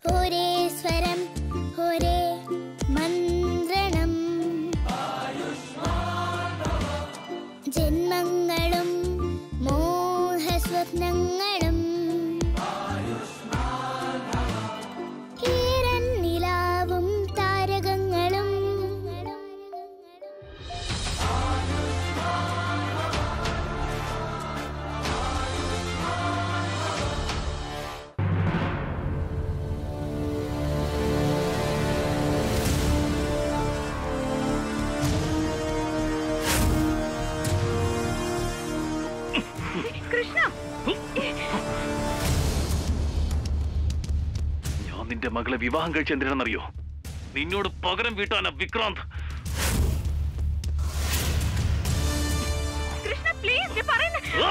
ഒരേ സ്വരം ഒരേ മന്ത്രണം ജന്മങ്ങളും മോഹസ്വപ്നങ്ങളും ഈരൻ നിലാവും താരകങ്ങളും കൃഷ്ണ ഞാൻ നിന്റെ മകളെ വിവാഹം കഴിച്ച എന്തിനാണെന്നറിയോ നിന്നോട് പകരം വീട്ടാനാ വിക്രാന്ത് കൃഷ്ണ പ്ലീസ് പറയുന്ന ആ!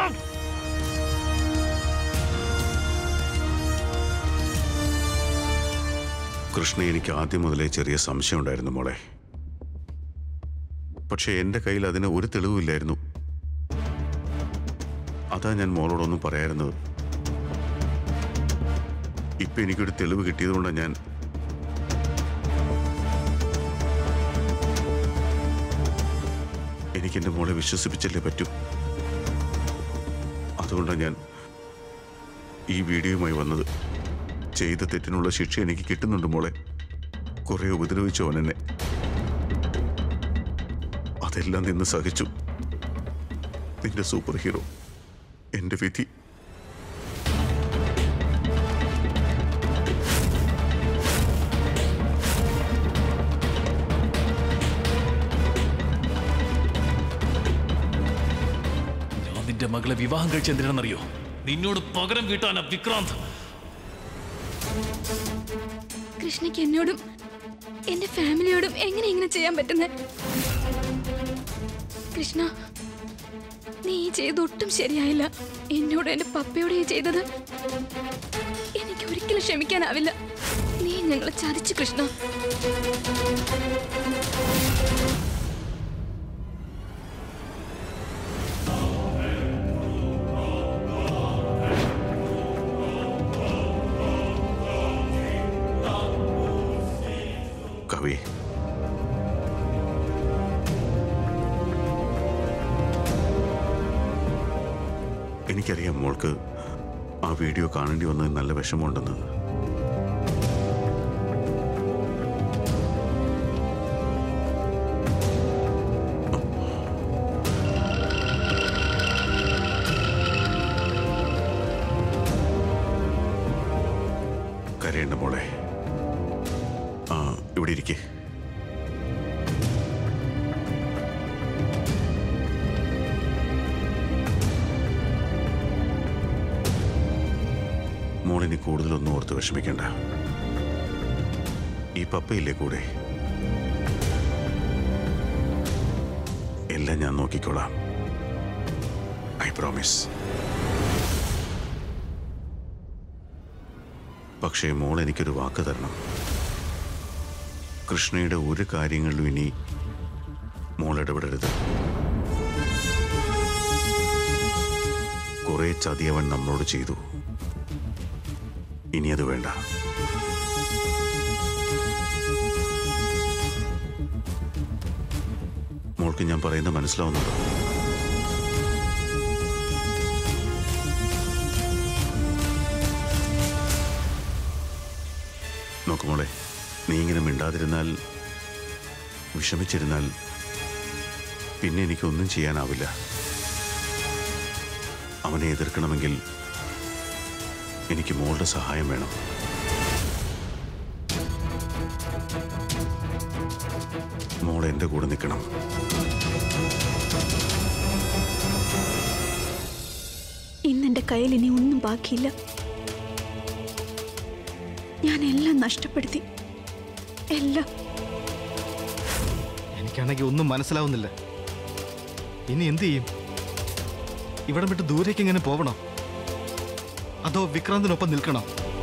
കൃഷ്ണ എനിക്ക് ആദ്യം മുതലേ ചെറിയ സംശയം ഉണ്ടായിരുന്നു മോളെ പക്ഷെ എന്റെ കയ്യിൽ അതിന് ഒരു തെളിവില്ലായിരുന്നു അതാ ഞാൻ മോളോടൊന്നും പറയായിരുന്നത് ഇപ്പൊ എനിക്കൊരു തെളിവ് കിട്ടിയതുകൊണ്ടാണ് ഞാൻ എനിക്ക് എന്റെ മോളെ വിശ്വസിപ്പിച്ചല്ലേ പറ്റൂ അതുകൊണ്ടാണ് ഞാൻ ഈ വീഡിയോയുമായി വന്നത് ചെയ്ത തെറ്റിനുള്ള ശിക്ഷ എനിക്ക് കിട്ടുന്നുണ്ട് മോളെ കുറെ ഉപദ്രവിച്ചവൻ എന്നെ അതെല്ലാം നിന്ന് സഹിച്ചു നിന്റെ സൂപ്പർ ഹീറോ എന്റെ വിധി ഞാൻ നിന്റെ മകളെ വിവാഹം കഴിച്ച എന്തിനാണെന്നറിയോ നിന്നോട് പകരം വീട്ടാനാ വിക്രാന്ത് കൃഷ്ണയ്ക്ക് എന്നോടും എന്റെ ഫാമിലിയോടും എങ്ങനെ ഇങ്ങനെ ചെയ്യാൻ പറ്റുന്നത് കൃഷ്ണ നീ ഈ ചെയ്ത് ഒട്ടും ശരിയായില്ല എന്നോടും എന്റെ പപ്പയോടും ഈ ചെയ്തത് എനിക്ക് ഒരിക്കലും ക്ഷമിക്കാനാവില്ല നീ ഞങ്ങളെ ചതിച്ചു കൃഷ്ണ കവി എനിക്കറിയാം മോൾക്ക് ആ വീഡിയോ കാണേണ്ടി വന്നത് നല്ല വിഷമമുണ്ടെന്ന് കരയേണ്ട മോളെ ആ ഇവിടെ ഇരിക്കേ മോളിനി കൂടുതലൊന്നും ഓർത്ത് വിഷമിക്കണ്ട ഈ പപ്പയില്ലേ കൂടെ എല്ലാം ഞാൻ നോക്കിക്കോളാം ഐ പ്രോമിസ് പക്ഷേ മോൾ എനിക്കൊരു വാക്ക് തരണം കൃഷ്ണയുടെ ഒരു കാര്യങ്ങളിലും ഇനി മോൾ ഇടപെടരുത് കുറെ ചതി അവൻ നമ്മളോട് ചെയ്തു ഇനി അത് വേണ്ട മോൾക്ക് ഞാൻ പറയുന്നത് മനസ്സിലാവുന്നുണ്ടോ നോക്ക് മോളെ നീ ഇങ്ങനെ മിണ്ടാതിരുന്നാൽ വിഷമിച്ചിരുന്നാൽ പിന്നെ എനിക്കൊന്നും ചെയ്യാനാവില്ല അവനെ എതിർക്കണമെങ്കിൽ എനിക്ക് മോളുടെ സഹായം വേണം മോൾ എൻ്റെ കൂടെ നിൽക്കണം ഇന്നെന്റെ കയ്യിൽ ഇനി ഒന്നും ബാക്കിയില്ല ഞാൻ എല്ലാം നഷ്ടപ്പെടുത്തി എല്ലാം എനിക്കാണെങ്കിൽ ഒന്നും മനസ്സിലാവുന്നില്ല ഇനി എന്ത് ചെയ്യും ഇവിടം വിട്ട് ദൂരേക്ക് എങ്ങനെ പോവണോ അതോ വിക്രാന്തിനൊപ്പം നിൽക്കണോ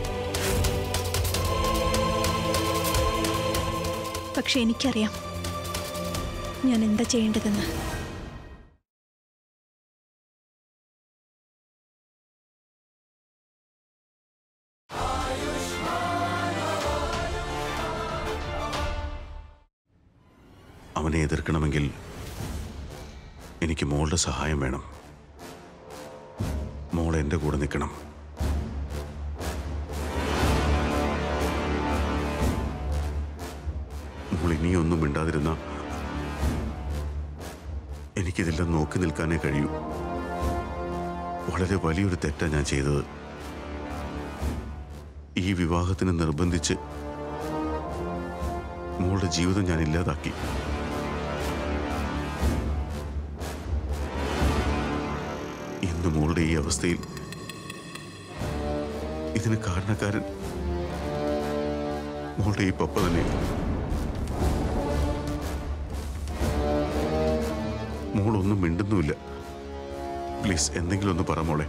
പക്ഷെ എനിക്കറിയാം ഞാൻ എന്താ ചെയ്യേണ്ടതെന്ന് അവനെ എതിർക്കണമെങ്കിൽ എനിക്ക് മോളുടെ സഹായം വേണം മോൾ എൻ്റെ കൂടെ നിൽക്കണം മോൾ ഇനിയൊന്നും മിണ്ടാതിരുന്ന എനിക്കിതെല്ലാം നോക്കി നിൽക്കാനേ കഴിയൂ വളരെ വലിയൊരു തെറ്റാ ഞാൻ ചെയ്തത് ഈ വിവാഹത്തിന് നിർബന്ധിച്ച് മോളുടെ ജീവിതം ഞാൻ ഇല്ലാതാക്കി ഇന്ന് മോളുടെ ഈ അവസ്ഥയിൽ ഇതിന് കാരണക്കാരൻ മോളുടെ ഈ പപ്പ തന്നെ മോളൊന്നും മിണ്ടുന്നുമില്ല പ്ലീസ് എന്തെങ്കിലും ഒന്ന് പറ മോളെ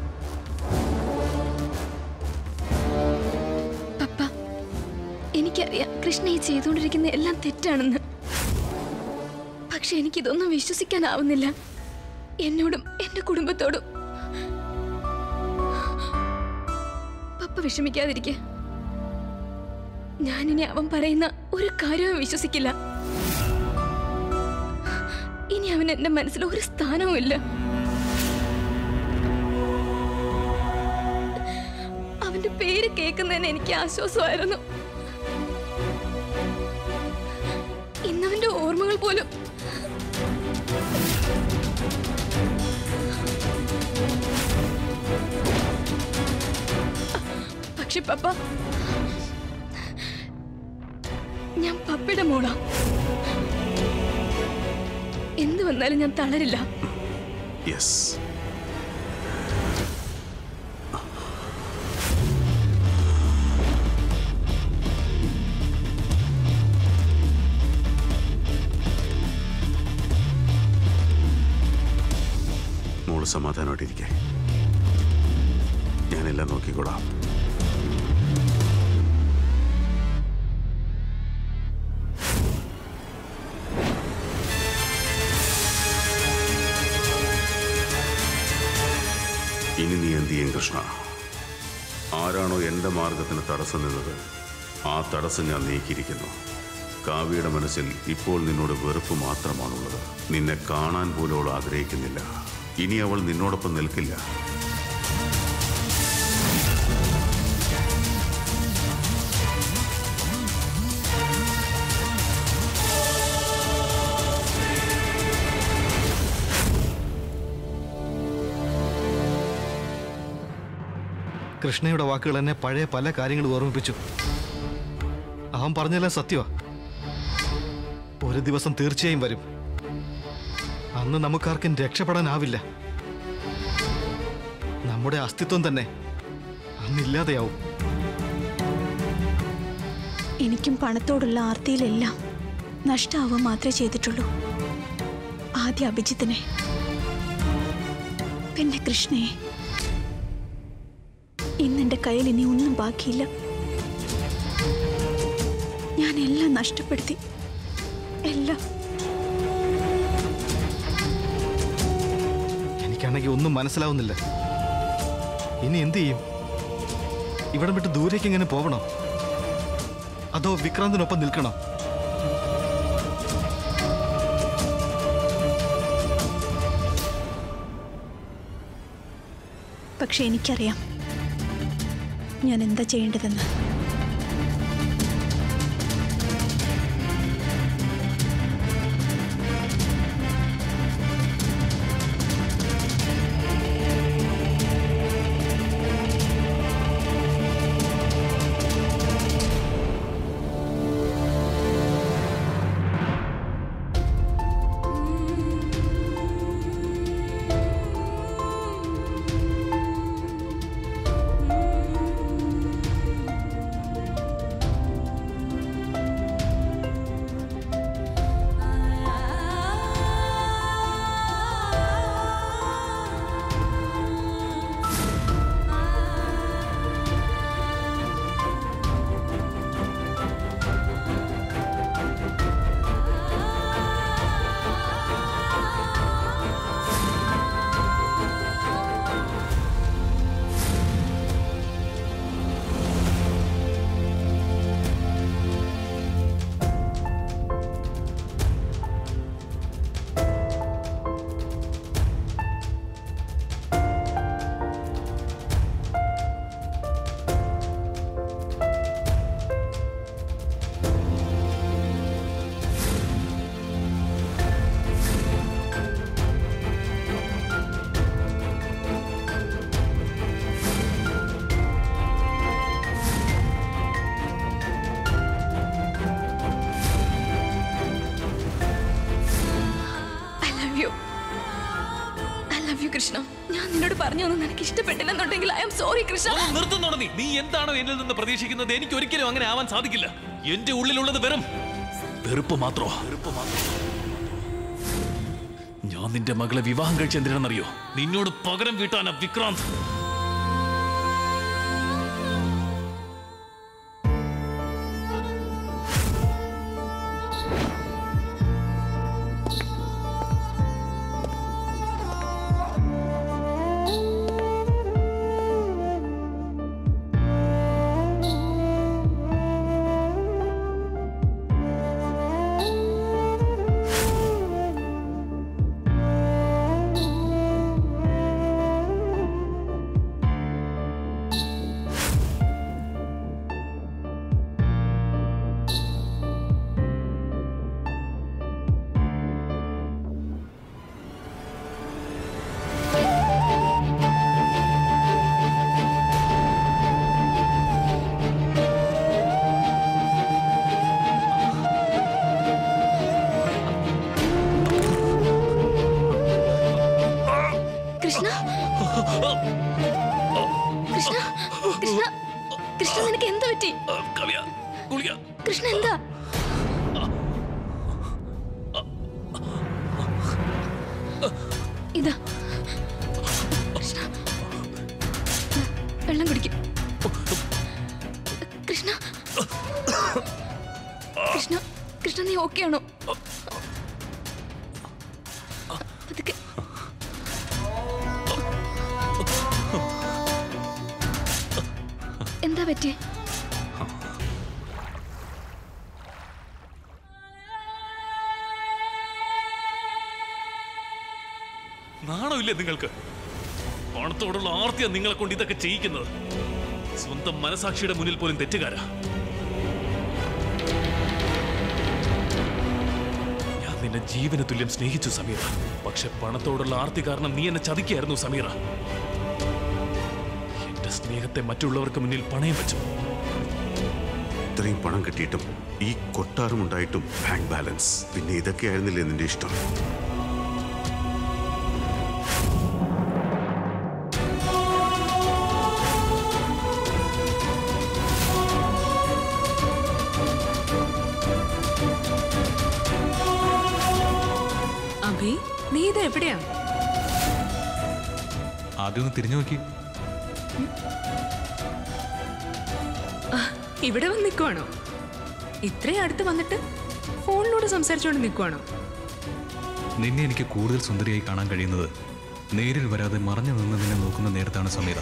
പപ്പ എനിക്കറിയാം കൃഷ്ണ ഈ ചെയ്തുകൊണ്ടിരിക്കുന്ന എല്ലാം തെറ്റാണെന്ന് പക്ഷെ എനിക്കിതൊന്നും വിശ്വസിക്കാനാവുന്നില്ല എന്നോടും എന്റെ കുടുംബത്തോടും പപ്പ വിഷമിക്കാതിരിക്കെ ഞാനിനി അവൻ പറയുന്ന ഒരു കാര്യവും വിശ്വസിക്കില്ല ഇനി അവൻ എന്റെ മനസ്സിൽ ഒരു സ്ഥാനവും ഇല്ല അവന്റെ പേര് കേൾക്കുന്നതിന് എനിക്ക് ആശ്വാസമായിരുന്നു ഇന്നവന്റെ ഓർമ്മകൾ പോലും പക്ഷെ പപ്പ ഞാൻ പപ്പയുടെ മോളാ എന്ത് വന്നാലും ഞാൻ തളരില്ല യെസ് മോള് സമാധാനമായിട്ടിരിക്കെ ഞാനെല്ലാം നോക്കിക്കോളാം ഇനി നീ എന്ത് ചെയ്യും കൃഷ്ണ ആരാണോ എൻ്റെ മാർഗത്തിന് തടസ്സം നിന്നത് ആ തടസ്സം ഞാൻ നീക്കിയിരിക്കുന്നു കാവ്യയുടെ മനസ്സിൽ ഇപ്പോൾ നിന്നോട് വെറുപ്പ് മാത്രമാണുള്ളത് നിന്നെ കാണാൻ പോലും അവൾ ആഗ്രഹിക്കുന്നില്ല ഇനി അവൾ നിന്നോടൊപ്പം നിൽക്കില്ല കൃഷ്ണയുടെ വാക്കുകൾ എന്നെ പഴയ പല കാര്യങ്ങളും ഓർമ്മിപ്പിച്ചു അവൻ പറഞ്ഞെല്ലാം സത്യമാ ഒരു ദിവസം തീർച്ചയായും വരും അന്ന് നമുക്കാർക്കും രക്ഷപ്പെടാനാവില്ല നമ്മുടെ അസ്തിത്വം തന്നെ അന്നില്ലാതെയാവും എനിക്കും പണത്തോടുള്ള ആർത്തിയിലെല്ലാം നഷ്ടാവുക മാത്രമേ ചെയ്തിട്ടുള്ളൂ ആദ്യ അഭിജിത്തിനെ പിന്നെ കൃഷ്ണയെ ഇന്നെന്റെ കയ്യിൽ ഇനി ഒന്നും ബാക്കിയില്ല ഞാൻ എല്ലാം നഷ്ടപ്പെടുത്തി എല്ലാം എനിക്കാണെങ്കിൽ ഒന്നും മനസ്സിലാവുന്നില്ല ഇനി എന്ത് ചെയ്യും ഇവിടെ വിട്ട് ദൂരേക്ക് എങ്ങനെ പോകണോ അതോ വിക്രാന്തിനൊപ്പം നിൽക്കണോ പക്ഷെ എനിക്കറിയാം ഞാൻ എന്താ ചെയ്യേണ്ടതെന്ന് കൃഷ്ണ ഞാൻ നിന്നോട് പറഞ്ഞു ഒന്നും നിനക്ക് ഇഷ്ടപ്പെട്ടില്ലെന്നുണ്ടെങ്കിൽ ഐ എം സോറി കൃഷ്ണ ഒന്ന് നിർത്തുന്നോടാ നീ നീ എന്താണോ എന്നിൽ നിന്ന് പ്രതീക്ഷിക്കുന്നത് എനിക്ക് ഒരിക്കലും അങ്ങനെ ആവാൻ സാധിക്കില്ല എന്റെ ഉള്ളിലുള്ളത് വെറും വെറുപ്പ് മാത്രോ വെറുപ്പ് മാത്രം ഞാൻ നിന്റെ മകളെ വിവാഹം കഴിച്ച എന്തിനാണെന്നറിയോ നിന്നോട് പകരം വീട്ടാനാ വിക്രാന്ത് കൃഷ്ണ കൃഷ്ണ കൃഷ്ണ കൃഷ്ണ നിനക്ക് എന്താ പറ്റി കളിയ ഗുളിക കൃഷ്ണ എന്താ ഇതാ കൃഷ്ണ വെള്ളം കുടിക്കും കൃഷ്ണ കൃഷ്ണ കൃഷ്ണ നീ ഓക്കെ ആണോ പതുക്കെ എന്താ പറ്റിയേ നാണമില്ലേ നിങ്ങൾക്ക് പണത്തോടുള്ള ആർത്തിയാ നിങ്ങളെ കൊണ്ട് ഇതൊക്കെ ചെയ്യിക്കുന്നത് സ്വന്തം മനസാക്ഷിയുടെ മുന്നിൽ പോലും തെറ്റുകാരാ ഞാൻ നിന്നെ ജീവന തുല്യം സ്നേഹിച്ചു സമീറ പക്ഷെ പണത്തോടുള്ള ആർത്തി കാരണം നീ എന്നെ ചതിക്കായിരുന്നു സമീറ എന്റെ സ്നേഹത്തെ മറ്റുള്ളവർക്ക് മുന്നിൽ പണയം വെച്ചു ഇത്രയും പണം കിട്ടിയിട്ടും ഈ കൊട്ടാരം ഉണ്ടായിട്ടും ബാങ്ക് ബാലൻസ് പിന്നെ ഇതൊക്കെയായിരുന്നില്ലേ നിന്റെ ഇഷ്ടം അഭി നീ ഇത് എവിടെയാ ആദ്യം ഒന്ന് തിരിഞ്ഞു നോക്കി ഇവിടെ വന്ന് നിൽക്കുവാണോ ഇത്രയും അടുത്ത് വന്നിട്ട് ഫോണിലൂടെ സംസാരിച്ചുകൊണ്ട് നിൽക്കുവാണോ നിന്നെ എനിക്ക് കൂടുതൽ സുന്ദരിയായി കാണാൻ കഴിയുന്നത് നേരിൽ വരാതെ മറഞ്ഞു നിന്ന് നിന്നെ നോക്കുന്ന നേരത്താണ് സമീറ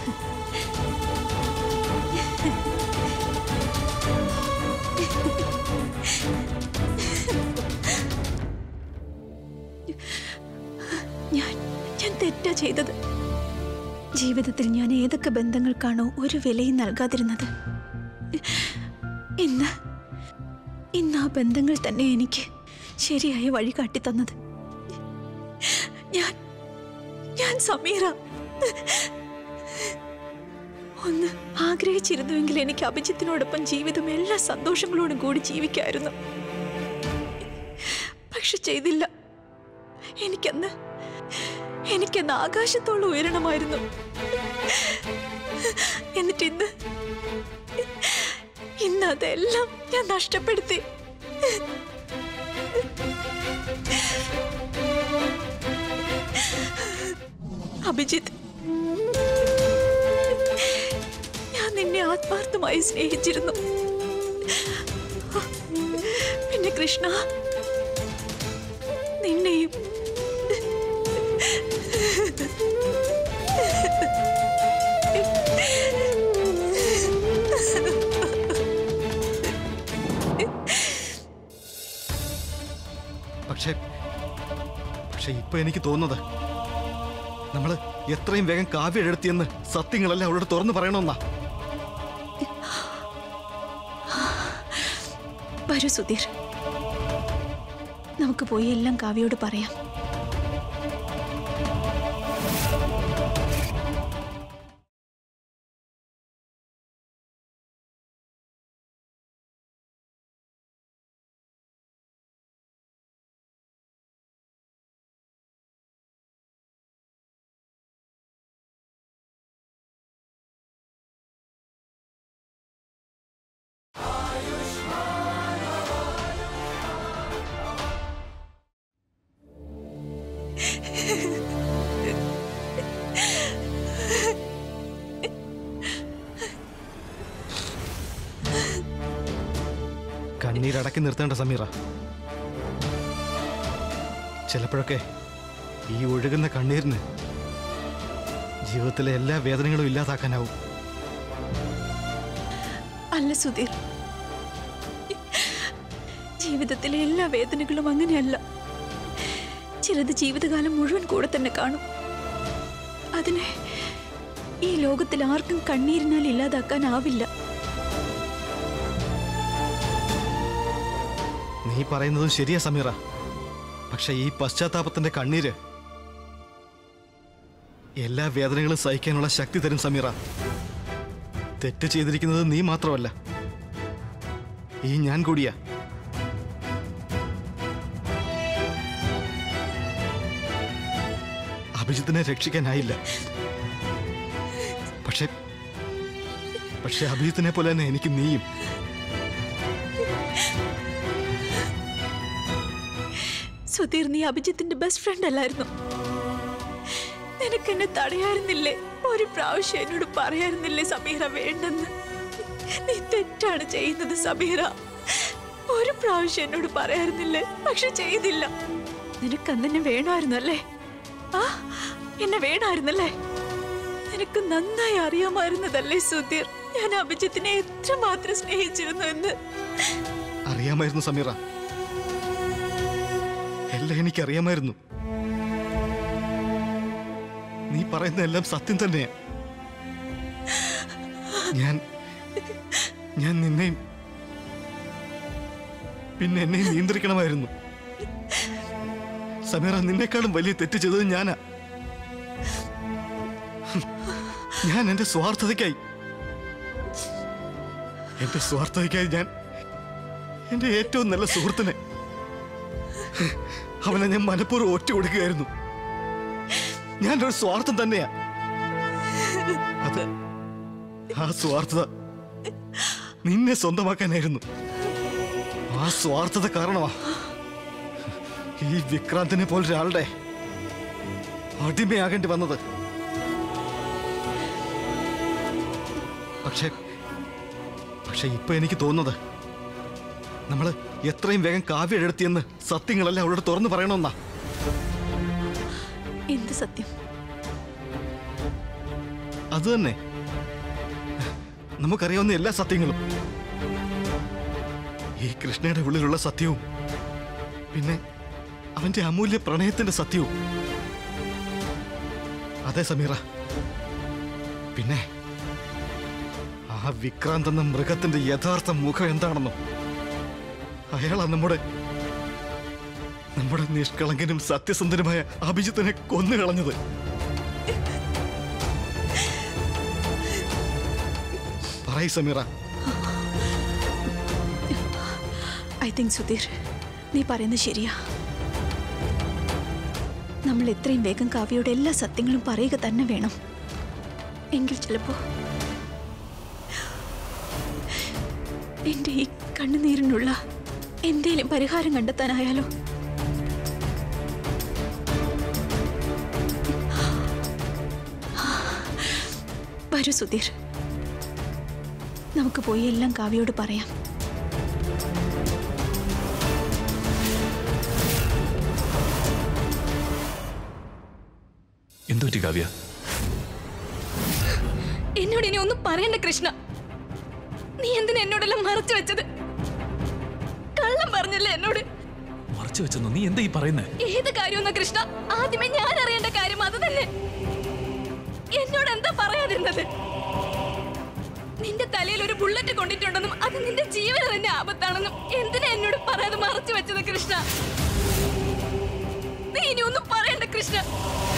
ഞാൻ ഞാൻ തെറ്റാ ചെയ്തത് ജീവിതത്തിൽ ഞാൻ ഏതൊക്കെ ബന്ധങ്ങൾക്കാണോ ഒരു വിലയും നൽകാതിരുന്നത് ഇന്ന് ഇന്ന് ആ ബന്ധങ്ങൾ തന്നെ എനിക്ക് ശരിയായ വഴി കാട്ടി തന്നത് ഞാൻ ഞാൻ സമീറ ഒന്ന് ആഗ്രഹിച്ചിരുന്നുവെങ്കിൽ എനിക്ക് അഭിജിത്തിനോടൊപ്പം ജീവിതം എല്ലാ സന്തോഷങ്ങളോടും കൂടി ജീവിക്കായിരുന്നു പക്ഷെ ചെയ്തില്ല എനിക്കന്ന് എനിക്കന്ന് ആകാശത്തോളം ഉയരണമായിരുന്നു എന്നിട്ട് ഇന്ന് ഇന്ന് അതെല്ലാം ഞാൻ നഷ്ടപ്പെടുത്തി അഭിജിത്ത് ഞാൻ നിന്നെ ആത്മാർത്ഥമായി സ്നേഹിച്ചിരുന്നു പിന്നെ കൃഷ്ണ നിന്നെയും പക്ഷേ പക്ഷെ ഇപ്പൊ എനിക്ക് തോന്നുന്നത് നമ്മള് എത്രയും വേഗം കാവ്യ എടുത്തിയെന്ന് സത്യങ്ങളെല്ലാം അവളോട് തുറന്നു പറയണമെന്നാ വരൂ സുധീർ നമുക്ക് പോയി എല്ലാം കാവ്യയോട് പറയാം കണ്ണീരടക്കി നിർത്തേണ്ട സമീറ ചിലപ്പോഴൊക്കെ ഈ ഒഴുകുന്ന കണ്ണീരിന് ജീവിതത്തിലെ എല്ലാ വേദനകളും ഇല്ലാതാക്കാനാവും അല്ല സുധീർ ജീവിതത്തിലെ എല്ലാ വേദനകളും അങ്ങനെയല്ല ചിലത് ജീവിതകാലം മുഴുവൻ കൂടെ തന്നെ കാണും അതിനെ ഈ ലോകത്തിൽ ആർക്കും കണ്ണീരിനാൽ ഇല്ലാതാക്കാനാവില്ല നീ പറയുന്നതും ശരിയാ സമീറ പക്ഷെ ഈ പശ്ചാത്താപത്തിന്റെ കണ്ണീര് എല്ലാ വേദനകളും സഹിക്കാനുള്ള ശക്തി തരും സമീറ തെറ്റ് ചെയ്തിരിക്കുന്നത് നീ മാത്രമല്ല ഈ ഞാൻ കൂടിയാ അഭിജിത്തിനെ രക്ഷിക്കാനായില്ല പക്ഷെ പക്ഷെ അഭിജിത്തിനെ പോലെ തന്നെ എനിക്ക് നീയും സുധീർ നീ അഭിജിത്തിന്റെ ബെസ്റ്റ് ഫ്രണ്ട് അല്ലായിരുന്നു നിനക്ക് എന്നെ തടയായിരുന്നില്ലേ ഒരു പ്രാവശ്യം എന്നോട് പറയായിരുന്നില്ലേ സമീറ വേണ്ടെന്ന് നീ തെറ്റാണ് ചെയ്യുന്നത് സമീറ ഒരു പ്രാവശ്യം എന്നോട് പറയായിരുന്നില്ലേ പക്ഷെ ചെയ്തില്ല നിനക്ക് അന്ന് എന്നെ വേണമായിരുന്നല്ലേ ആ എന്നെ വേണമായിരുന്നല്ലേ നിനക്ക് നന്നായി അറിയാമായിരുന്നതല്ലേ സുധീർ ഞാൻ അഭിജിത്തിനെ എത്രമാത്രം സ്നേഹിച്ചിരുന്നു എന്ന് അറിയാമായിരുന്നു സമീറ എല്ലാം എനിക്കറിയാമായിരുന്നു നീ പറയുന്ന എല്ലാം സത്യം തന്നെയാ ഞാൻ ഞാൻ നിന്നെയും പിന്നെ എന്നെയും നിയന്ത്രിക്കണമായിരുന്നു സമീറ നിന്നെക്കാളും വലിയ തെറ്റ് ചെയ്തത് ഞാനാ ഞാൻ എന്റെ സ്വാർത്ഥതയ്ക്കായി എന്റെ സ്വാർത്ഥതയ്ക്കായി ഞാൻ എന്റെ ഏറ്റവും നല്ല സുഹൃത്തിനെ അവനെ ഞാൻ മനഃപൂർവ്വം ഒറ്റ കൊടുക്കുകയായിരുന്നു ഞാനൊരു സ്വാർത്ഥം തന്നെയാ അത് ആ സ്വാർത്ഥത നിന്നെ സ്വന്തമാക്കാനായിരുന്നു ആ സ്വാർത്ഥത കാരണമാ ഈ വിക്രാന്തിനെ പോലൊരാളുടെ അടിമയാകേണ്ടി വന്നത് പക്ഷേ പക്ഷെ ഇപ്പൊ എനിക്ക് തോന്നുന്നത് നമ്മള് എത്രയും വേഗം കാവ്യ എടുത്തിയെന്ന് സത്യങ്ങളെല്ലാം അവളോട് തുറന്നു പറയണമെന്നാ എന്ത് സത്യം അത് തന്നെ നമുക്കറിയാവുന്ന എല്ലാ സത്യങ്ങളും ഈ കൃഷ്ണയുടെ ഉള്ളിലുള്ള സത്യവും പിന്നെ അവന്റെ അമൂല്യ പ്രണയത്തിന്റെ സത്യവും അതെ സമീറ പിന്നെ ആ വിക്രാന്ത് എന്ന മൃഗത്തിന്റെ യഥാർത്ഥ മുഖം എന്താണെന്നോ അയാളാ നമ്മുടെ നമ്മുടെ നിഷ്കളങ്കനും സത്യസന്ധനുമായ അഭിജിത്തിനെ കൊന്നുകളഞ്ഞത് പറയ് സമീറ ഐ തിങ്ക് സുധീർ നീ പറയുന്നത് ശരിയാ നമ്മൾ എത്രയും വേഗം കാവ്യയുടെ എല്ലാ സത്യങ്ങളും പറയുക തന്നെ വേണം എങ്കിൽ ചിലപ്പോ എന്റെ ഈ കണ്ണുനീരിനുള്ള എന്തേലും പരിഹാരം കണ്ടെത്താനായാലോ വരൂ സുധീർ നമുക്ക് പോയി എല്ലാം കാവ്യയോട് പറയാം എന്തു പറ്റി കാവ്യ എന്നോട് ഇനി ഒന്നും പറയണ്ട കൃഷ്ണ നീ എന്തിനാ എന്നോടെല്ലാം മറച്ചു വെച്ചത് കള്ളം പറഞ്ഞല്ലേ എന്നോട് മറച്ചു വെച്ചെന്നോ നീ എന്താ ഈ പറയുന്നേ ഏത് കാര്യമെന്ന കൃഷ്ണ ആദ്യമേ ഞാൻ അറിയേണ്ട കാര്യം അത് തന്നെ എന്നോട് എന്താ പറയാതിരുന്നത് നിന്റെ തലയിൽ ഒരു ബുള്ളറ്റ് കൊണ്ടിട്ടുണ്ടെന്നും അത് നിന്റെ ജീവന് തന്നെ ആപത്താണെന്നും എന്തിനാ എന്നോട് പറയാതെ മറച്ചു വെച്ചത് കൃഷ്ണ നീ ഇനി ഒന്നും പറയണ്ട കൃഷ്ണ